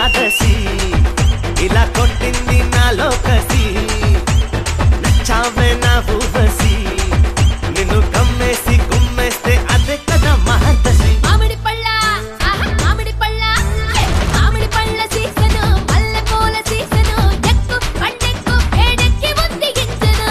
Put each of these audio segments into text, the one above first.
ద్వాదశి ఇలా కొట్టింది నాలో కసి నచ్చావే నా ఊవసి నిన్ను కమ్మేసి గుమ్మేస్తే అదే కదా మహర్దశి మామిడి పళ్ళ ఆహా, మామిడి పళ్ళ హే, మామిడి పళ్ళ సీసను మల్లె పూల సీసను ఎక్కు పండెక్కు వేడెక్కి ఉంది గింజను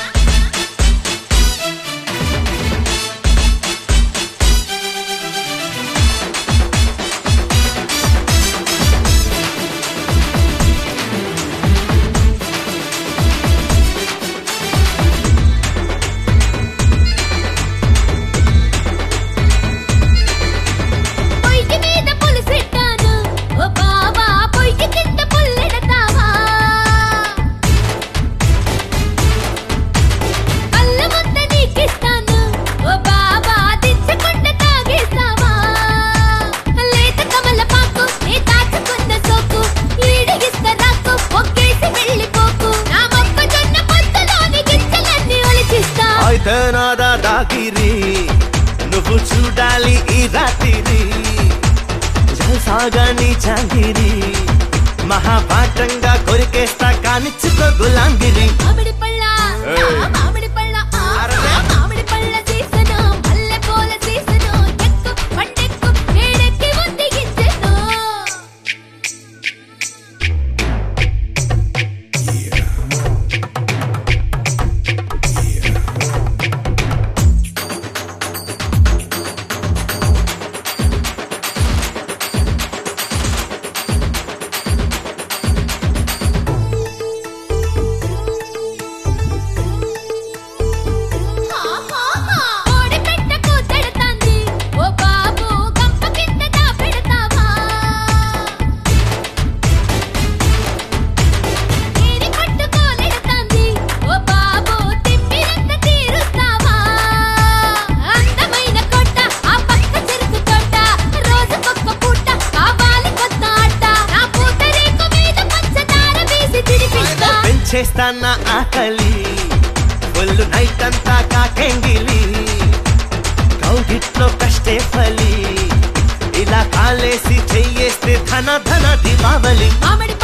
పొయ్యి మీద పులిసెట్టాను ఓ బావా పొయ్యి కింద పుల్లెడతావా అల్ల ముద్ద నీకిస్తాను ఓ బావా దించకుండా తాగేస్తావా లేత కమల పాకు నీ దాచుకున్న సోకు ఈడగిస్త రాకు ఒక్కేసి వెళ్ళిపోకు నా మొక్కజొన్న పొత్తులోని గింజలన్నీ ఒలిచిస్తా అయితే నాదా దాగిరి నువ్వు చూడాలి ఈ రాత్రి జల్సాగా నీ చాంగిరి మహాపాఠంగా కొరికేస్తా కానిచ్చుకో గులాంగిరి మామిడి పళ్ళ ఏయ్. ఆ మామిడి పళ్ళ ఆ అరలే. ఆ మామిడి పళ్ళ సీసను మల్లె పూల సీసను ఎక్కు పండెక్కు వేడెక్కి ఉంది గింజను కోడి పెట్ట కూతెడతాంది ఓ బాబు గంప కింద దాపెడతావా తీరి పట్టుకోలెడతాంది ఓ బాబు తిమ్మిరంత తీరుస్తావా అందమైన కొట్ట ఆ పక్క చెరుకు తోట రోజుకొక్క పూట కావాలి కొత్త ఆట నా పూతరేకు మీద పంచదార వేసి తిరిపిస్తా పెంచేస్తా నా ఆకలి ఒళ్ళు నైట్ అంతా కాకెంగిలి కౌగిట్లో కష్టే ఫలి ఇలా కాలేసి చెయ్యేస్తే ధన ధన దీపావళి మామిడి